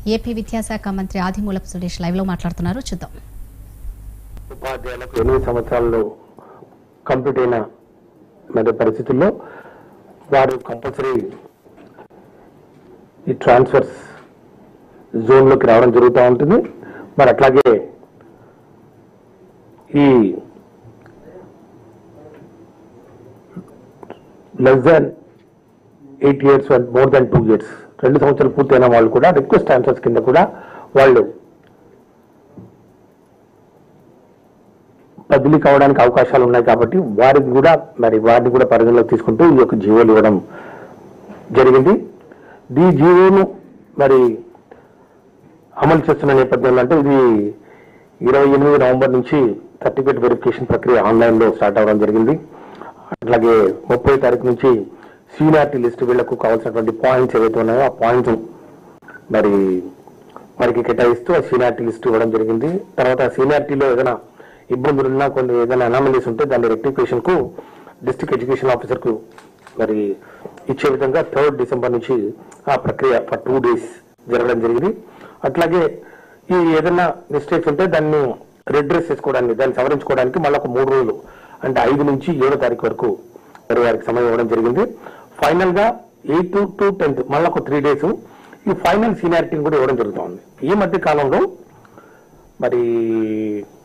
AP విద్యాశాఖ మంత్రి Adimulapu Suresh live లో మాట్లాడుతున్నారు చూద్దాం ఉపాధ్యాయులకు ఎనిమిది సంవత్సరాల్లో కంప్లీట్ అయిన మరి పరిస్థితుల్లో వారు కంపల్సరీ ఈ ట్రాన్స్ఫర్స్ జోన్లోకి రావడం జరుగుతూ ఉంటుంది మరి అట్లాగే ఈ less than eight years and more than two years రెండు సంవత్సరాలు పూర్తయిన వాళ్ళు కూడా రిక్వెస్ట్ ట్రాన్స్ఫర్స్ కింద కూడా వాళ్ళు బదిలీ కావడానికి అవకాశాలు ఉన్నాయి కాబట్టి వారికి కూడా మరి వారిని కూడా పరిగణలోకి తీసుకుంటూ ఈ యొక్క జీవోలు ఇవ్వడం జరిగింది ఈ జీవోను మరి అమలు చేస్తున్న నేపథ్యంలో అంటే ఇది ఇరవై ఎనిమిది నవంబర్ నుంచి సర్టిఫికేట్ వెరిఫికేషన్ ప్రక్రియ ఆన్లైన్ లో స్టార్ట్ అవ్వడం జరిగింది అట్లాగే ముప్పై తారీఖు నుంచి సీనియారిటీ లిస్ట్ వీళ్లకు కావాల్సినటువంటి పాయింట్స్ ఏవైతే ఉన్నాయో ఆ పాయింట్స్ మరి వారికి కేటాయిస్తూ ఆ సీనియారిటీ లిస్ట్ ఇవ్వడం జరిగింది తర్వాత ఆ సీనియారిటీలో ఏదైనా ఇబ్బందులు ఉన్నా కొన్ని ఏదైనా అనామలీస్ ఉంటే దాని రెక్టిఫికేషన్ కు డిస్ట్రిక్ట్ ఎడ్యుకేషన్ ఆఫీసర్ కు మరి ఇచ్చే విధంగా థర్డ్ డిసెంబర్ నుంచి ఆ ప్రక్రియ ఫర్ టూ డేస్ జరగడం జరిగింది అట్లాగే ఈ ఏదైనా మిస్టేక్స్ ఉంటే దాన్ని రిడ్రెస్ చేసుకోవడానికి దాన్ని సవరించుకోవడానికి మళ్ళీ ఒక మూడు రోజులు అంటే ఐదు నుంచి ఏడో తారీఖు వరకు మరి వారికి సమయం ఇవ్వడం జరిగింది ఫైనల్ గా ఎయిత్ టు టెన్త్ మళ్ళీ ఒక త్రీ డేస్ ఈ ఫైనల్ సీనియారిటీని కూడా ఇవ్వడం జరుగుతుంది ఈ మధ్య కాలంలో మరి